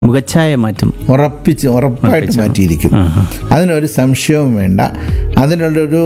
മുഖച്ഛായ മാറ്റം ഉറപ്പിച്ച് ഉറപ്പായിട്ട് മാറ്റിയിരിക്കും അതിനൊരു സംശയവും വേണ്ട അതിനുള്ളൊരു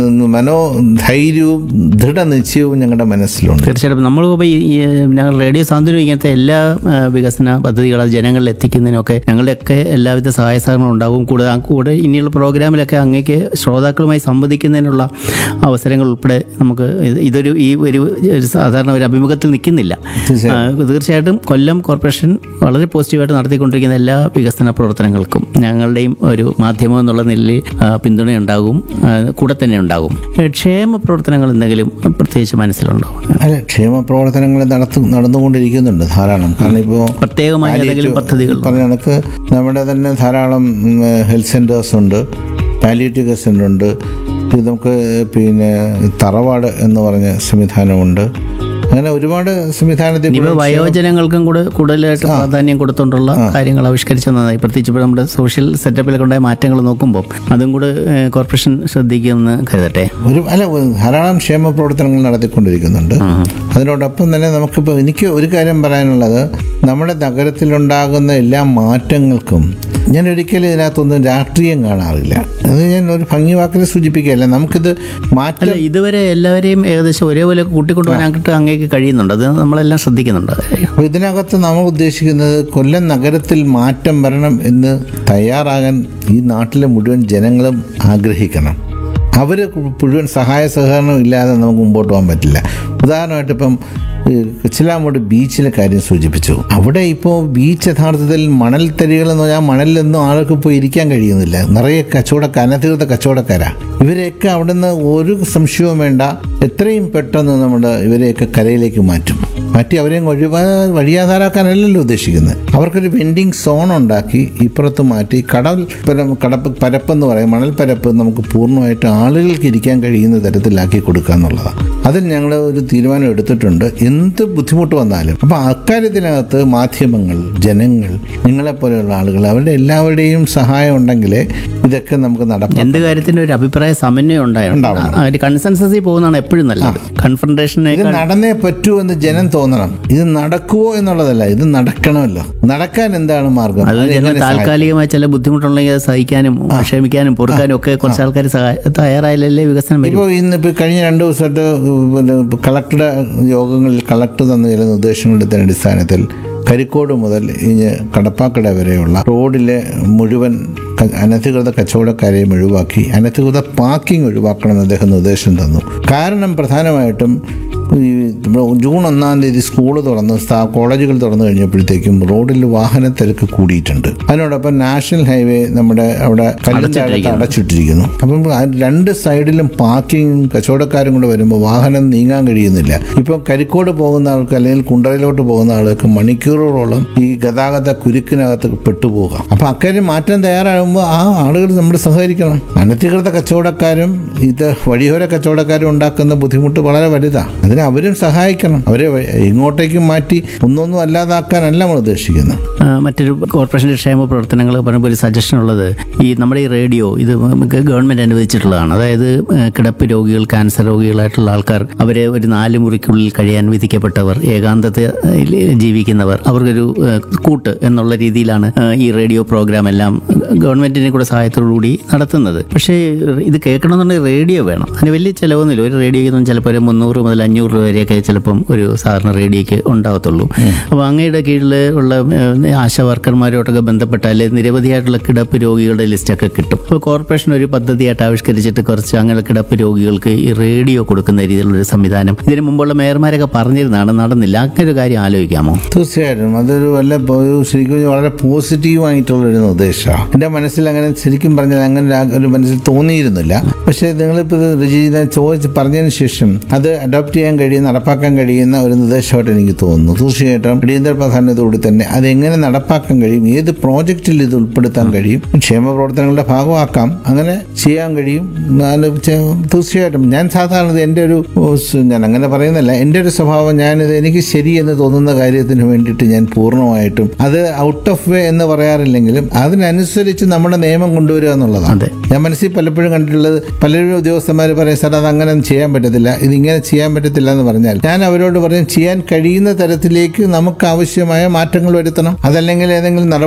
മനോധൈര്യവും ദൃഢനിശ്ചയവും ഞങ്ങളുടെ മനസ്സിലുണ്ട് തീർച്ചയായിട്ടും നമ്മൾ ഇപ്പോൾ ഈ ഈ, ഞങ്ങൾ റേഡിയോ സാന്ത്വനം ഇങ്ങനത്തെ എല്ലാ ആ, വികസന പദ്ധതികൾ അത് ജനങ്ങളിൽ എത്തിക്കുന്നതിനൊക്കെ ഞങ്ങളുടെയൊക്കെ എല്ലാവിധ സഹായ സഹകരണം ഉണ്ടാവും കൂടെ ആ കൂടെ ഇനിയുള്ള പ്രോഗ്രാമിലൊക്കെ അങ്ങേക്ക് ശ്രോതാക്കളുമായി സംവദിക്കുന്നതിനുള്ള അവസരങ്ങൾ ഉൾപ്പെടെ നമുക്ക് ഇത് ഇതൊരു ഈ ഒരു ഒരു സാധാരണ ഒരു അഭിമുഖത്തിൽ നിൽക്കുന്നില്ല ആ, തീർച്ചയായിട്ടും കൊല്ലം കോർപ്പറേഷൻ വളരെ പോസിറ്റീവായിട്ട് നടത്തിക്കൊണ്ടിരിക്കുന്ന എല്ലാ വികസന പ്രവർത്തനങ്ങൾക്കും ഞങ്ങളുടെയും ഒരു മാധ്യമം എന്നുള്ള നിലയിൽ ആ, പിന്തുണയുണ്ടാകും ആ, കൂടെ തന്നെ ഉണ്ടാകും ഏ, ക്ഷേമ പ്രവർത്തനങ്ങൾ എന്തെങ്കിലും പ്രത്യേകിച്ച് മനസ്സിലുണ്ടോ അല്ല ക്ഷേമ പ്രവർത്തനങ്ങൾ നടത്തു നടന്നുകൊണ്ടിരിക്കുന്നുണ്ട് ധാരാളം കാരണം ഇപ്പോൾ പ്രത്യേകമായ ഏതെങ്കിലും പദ്ധതികൾ പറഞ്ഞ കണക്ക് നമ്മുടെ തന്നെ ധാരാളം ഹെൽത്ത് സെൻറ്റേഴ്സ് ഉണ്ട് പാലിയേറ്റീവ് കെയർ സെൻ്റർ ഉണ്ട് ഇത് നമുക്ക് പിന്നെ തറവാട് എന്ന് പറഞ്ഞ സംവിധാനമുണ്ട് അങ്ങനെ ഒരുപാട് സംവിധാനത്തിൽ ഇവ വയോജനങ്ങൾക്കും കൂടെ കൂടുതലായിട്ട് പ്രാധാന്യം കൊടുത്തുകൊണ്ടുള്ള കാര്യങ്ങൾ ആവിഷ്കരിച്ചത് നന്നായി പ്രത്യേകിച്ച് ഇപ്പോൾ നമ്മുടെ സോഷ്യൽ സെറ്റപ്പിലൊക്കെ ഉണ്ടായ മാറ്റങ്ങൾ നോക്കുമ്പോൾ അതും കൂടെ ഏ, കോർപ്പറേഷൻ ശ്രദ്ധിക്കുമെന്ന് കരുതട്ടെ ഒരു അല്ല ധാരാളം ക്ഷേമ പ്രവർത്തനങ്ങൾ നടത്തിക്കൊണ്ടിരിക്കുന്നുണ്ട് അതിനോടൊപ്പം തന്നെ നമുക്കിപ്പോൾ എനിക്ക് ഒരു കാര്യം പറയാനുള്ളത് നമ്മുടെ നഗരത്തിലുണ്ടാകുന്ന എല്ലാ മാറ്റങ്ങൾക്കും ഞാൻ ഒരിക്കലും ഇതിനകത്തൊന്നും രാഷ്ട്രീയം കാണാറില്ല അത് ഞാൻ ഒരു ഭംഗി വാക്കിൽ സൂചിപ്പിക്കുകയല്ല നമുക്കിത് മാറ്റം അല്ല ഇതുവരെ എല്ലാവരെയും ഏകദേശം ഒരേപോലെ കൂട്ടിക്കൊണ്ടുപോകാനായിട്ട് അങ്ങേക്ക് കഴിയുന്നുണ്ട് അത് നമ്മളെല്ലാം ശ്രദ്ധിക്കുന്നുണ്ട് അപ്പോൾ ഇതിനകത്ത് നമ്മൾ ഉദ്ദേശിക്കുന്നത് കൊല്ലം നഗരത്തിൽ മാറ്റം വരണം എന്ന് തയ്യാറാകാൻ ഈ നാട്ടിലെ മുഴുവൻ ജനങ്ങളും ആഗ്രഹിക്കണം അവർ മുഴുവൻ സഹായ സഹകരണം ഇല്ലാതെ നമുക്ക് മുമ്പോട്ട് പോകാൻ പറ്റില്ല ഉദാഹരണമായിട്ട് ഇപ്പം ഈ ചിലാമൂട് ബീച്ചിലെ കാര്യം സൂചിപ്പിച്ചു അവിടെ ഇപ്പോൾ ബീച്ച് യഥാർത്ഥത്തിൽ മണൽത്തരികൾ എന്ന് പറഞ്ഞാൽ മണലിലൊന്നും ആൾക്ക് പോയി ഇരിക്കാൻ കഴിയുന്നില്ല നിറയെ കച്ചവടക്കാർ അനധികൃത കച്ചവടക്കാരാ ഇവരെയൊക്കെ അവിടെ നിന്ന് ഒരു സംശയവും വേണ്ട എത്രയും പെട്ടെന്ന് നമ്മുടെ ഇവരെയൊക്കെ കരയിലേക്ക് മാറ്റും മാറ്റി അവരെയും ഒഴിവാ വഴിയാധാരാക്കാനല്ലല്ലോ ഉദ്ദേശിക്കുന്നത് അവർക്കൊരു വെൻഡിങ് സോൺ ഉണ്ടാക്കി ഇപ്പുറത്ത് മാറ്റി കടൽ പരം കടപ്പ് പരപ്പെന്ന് പറയും മണൽ പരപ്പ് നമുക്ക് പൂർണ്ണമായിട്ട് ആളുകൾക്ക് ഇരിക്കാൻ കഴിയുന്ന തരത്തിലാക്കി കൊടുക്കുക എന്നുള്ളതാണ് അതിൽ ഞങ്ങൾ ഒരു തീരുമാനം എടുത്തിട്ടുണ്ട് എന്ത് ബുദ്ധിമുട്ട് വന്നാലും അപ്പോൾ അക്കാര്യത്തിനകത്ത് മാധ്യമങ്ങൾ ജനങ്ങൾ നിങ്ങളെപ്പോലെയുള്ള ആളുകൾ അവരുടെ എല്ലാവരുടെയും സഹായം ഉണ്ടെങ്കിലേ ഇതൊക്കെ നമുക്ക് നടപ്പാക്കാം എന്ത് കാര്യത്തിനും ഒരു അഭിപ്രായ സമന്വയം ഉണ്ടായിരുന്നു ആ, ഒരു കൺസെൻസസിൽ പോകുന്നതാണ് എപ്പോഴും നല്ലത് കൺഫ്രണ്ടേഷനെ ഇത് നടന്നേ പറ്റൂ എന്ന് ജനം തോന്നണം ഇത് നടക്കുവോ എന്നുള്ളതല്ല ഇത് നടക്കണമല്ലോ നടക്കാൻ എന്താണ് മാർഗം അത് അത് ജനങ്ങൾ എങ്ങനെ സഹായിക്കും? താൽക്കാലികമായി ചില ബുദ്ധിമുട്ടുണ്ടെങ്കിൽ അത് സഹിക്കാനും ക്ഷമിക്കാനും പൊറുക്കാനും ഒക്കെ കുറച്ച് ആൾക്കാർ തയ്യാറായാലല്ലേ വികസനം വരും ഇപ്പോൾ ഇന്ന് ഇപ്പോൾ കഴിഞ്ഞ രണ്ട് ദിവസമായിട്ട് പിന്നെ കളക്ടറുടെ യോഗങ്ങളിൽ കളക്ടർ തന്ന ചില നിർദ്ദേശങ്ങളുടെ അടിസ്ഥാനത്തിൽ കരിക്കോട് മുതൽ ഇഞ്ഞ് കടപ്പാക്കട വരെയുള്ള റോഡിലെ മുഴുവൻ ക- അനധികൃത കച്ചവടക്കാരെയും ഒഴിവാക്കി അനധികൃത പാർക്കിംഗ് ഒഴിവാക്കണമെന്ന് അദ്ദേഹം നിർദ്ദേശം തന്നു കാരണം പ്രധാനമായിട്ടും ഈ നമ്മുടെ ജൂൺ ഒന്നാം തീയതി സ്കൂൾ തുറന്ന് സ്ഥാ- കോളേജുകൾ തുറന്നു കഴിഞ്ഞപ്പോഴത്തേക്കും റോഡിൽ വാഹന തിരക്ക് കൂടിയിട്ടുണ്ട് അതിനോടൊപ്പം നാഷണൽ ഹൈവേ നമ്മുടെ അവിടെ കല്ലിൻ്റെ അടച്ചിട്ടിരിക്കുന്നു അപ്പം ആ രണ്ട് സൈഡിലും പാർക്കിങ്ങും കച്ചവടക്കാരും കൂടെ വരുമ്പോൾ വാഹനം നീങ്ങാൻ കഴിയുന്നില്ല ഇപ്പം കരിക്കോട് പോകുന്ന ആൾക്ക് അല്ലെങ്കിൽ കുണ്ടറയിലോട്ട് പോകുന്ന ആൾക്ക് മണിക്കൂറുകളോളം ഈ ഗതാഗത കുരുക്കിനകത്ത് പെട്ടുപോകാം അപ്പം അക്കാര്യം മാറ്റാൻ തയ്യാറാകുമ്പോൾ ആ ആളുകൾ നമ്മൾ സഹകരിക്കണം അനധികൃത കച്ചവടക്കാരും ഇത് വഴിയോര കച്ചവടക്കാരും ഉണ്ടാക്കുന്ന ബുദ്ധിമുട്ട് വളരെ വലുതാണ് അതിന് അവരും സഹായിക്കണം അവരെ വ- ഇങ്ങോട്ടേക്ക് മാറ്റി ഒന്നൊന്നും അല്ലാതാക്കാനല്ല നമ്മൾ ഉദ്ദേശിക്കുന്നത് ആ, മറ്റൊരു കോർപ്പറേഷൻ്റെ ക്ഷേമ പ്രവർത്തനങ്ങൾ പറയുമ്പോൾ ഒരു സജഷൻ ഉള്ളത് ഈ നമ്മുടെ ഈ റേഡിയോ ഇത് നമുക്ക് ഗവൺമെൻറ് അനുവദിച്ചിട്ടുള്ളതാണ് അതായത് ആ, കിടപ്പ് രോഗികൾ ക്യാൻസർ രോഗികളായിട്ടുള്ള ആൾക്കാർ അവരെ ഒരു നാല് മുറിക്കുള്ളിൽ കഴിയാൻ വിധിക്കപ്പെട്ടവർ ഏകാന്തതയിൽ ജീവിക്കുന്നവർ അവർക്കൊരു ആ, കൂട്ട് എന്നുള്ള രീതിയിലാണ് ആ, ഈ റേഡിയോ പ്രോഗ്രാം എല്ലാം ഗവൺമെൻറ്റിനെ കൂടെ സഹായത്തോടുകൂടി നടത്തുന്നത് പക്ഷേ ഇത് കേൾക്കണമെന്നുണ്ടെങ്കിൽ റേഡിയോ വേണം അതിന് വലിയ ചിലവൊന്നുമില്ല ഒരു റേഡിയോയ്ക്കൊന്നും ചിലപ്പോൾ ഒരു മുന്നൂറ് മുതൽ അഞ്ഞൂറ് രൂപ വരെയൊക്കെ ചിലപ്പം ഒരു സാധാരണ റേഡിയോയ്ക്ക് ഉണ്ടാകത്തുള്ളൂ അപ്പോൾ അങ്ങയുടെ കീഴിൽ ഉള്ള ഏഹ്, ആശാ വർക്കർമാരോട്ടൊക്കെ ബന്ധപ്പെട്ടാൽ നിരവധിയായിട്ടുള്ള കിടപ്പ് രോഗികളുടെ ലിസ്റ്റൊക്കെ കിട്ടും അപ്പോൾ കോർപ്പറേഷൻ ഒരു പദ്ധതിയായിട്ട് ആവിഷ്കരിച്ചിട്ട് കുറച്ച് അങ്ങനെ കിടപ്പ് രോഗികൾക്ക് ഈ റേഡിയോ കൊടുക്കുന്ന രീതിയിലുള്ള ഒരു സംവിധാനം ഇതിനു മുമ്പുള്ള മേയർമാരൊക്കെ പറഞ്ഞിരുന്നതാണ് നടന്നില്ല അങ്ങനെ ഒരു കാര്യം ആലോചിക്കാമോ തീർച്ചയായിട്ടും അതൊരു വല്ല ഒരു ശരിക്കും വളരെ പോസിറ്റീവ് ആയിട്ടുള്ള ഒരു നിർദ്ദേശമാണ് എൻ്റെ മനസ്സിൽ അങ്ങനെ ശരിക്കും പറഞ്ഞാൽ അങ്ങനെ ഒരു- ഒരു മനസ്സിൽ തോന്നിയിരുന്നില്ല പക്ഷേ നിങ്ങളിപ്പോൾ ഇത് രചിത ചോദിച്ച് പറഞ്ഞതിന് ശേഷം അത് അഡോപ്റ്റ് ചെയ്യാൻ കഴിയുന്ന നടപ്പാക്കാൻ കഴിയുന്ന ഒരു നിർദ്ദേശമായിട്ട് എനിക്ക് തോന്നുന്നു തീർച്ചയായിട്ടും അടിയന്തര പ്രാധാന്യത്തോടുകൂടി തന്നെ അത് എങ്ങനെ നടപ്പാക്കാൻ കഴിയും ഏത് പ്രോജക്റ്റിൽ ഇത് ഉൾപ്പെടുത്താൻ കഴിയും ക്ഷേമ പ്രവർത്തനങ്ങളുടെ ഭാഗമാക്കാം അങ്ങനെ ചെയ്യാൻ കഴിയും അത് ചെ- തീർച്ചയായിട്ടും ഞാൻ സാധാരണ ഇത് എൻ്റെ ഒരു ഓ, സ് ഞാൻ അങ്ങനെ പറയുന്നില്ല എൻ്റെ ഒരു സ്വഭാവം ഞാനിത് എനിക്ക് ശരി എന്ന് തോന്നുന്ന കാര്യത്തിന് വേണ്ടിയിട്ട് ഞാൻ പൂർണ്ണമായിട്ടും അത് ഔട്ട് ഓഫ് വേ എന്ന് പറയാറില്ലെങ്കിലും അതിനനുസരിച്ച് നമ്മുടെ നിയമം കൊണ്ടുവരിക എന്നുള്ളതാണ് അതെ. ഞാൻ മനസ്സിൽ പലപ്പോഴും കണ്ടിട്ടുള്ളത് പലരും ഉദ്യോഗസ്ഥന്മാർ പറയും സാർ അത് അങ്ങനെ ചെയ്യാൻ പറ്റത്തില്ല ഇത് ഇങ്ങനെ ചെയ്യാൻ പറ്റത്തില്ല എന്ന് പറഞ്ഞാൽ ഞാൻ അവരോട് പറയും ചെയ്യാൻ കഴിയുന്ന തരത്തിലേക്ക് നമുക്ക് ആവശ്യമായ മാറ്റങ്ങൾ വരുത്തണം അതല്ലെങ്കിൽ ഏതെങ്കിലും നട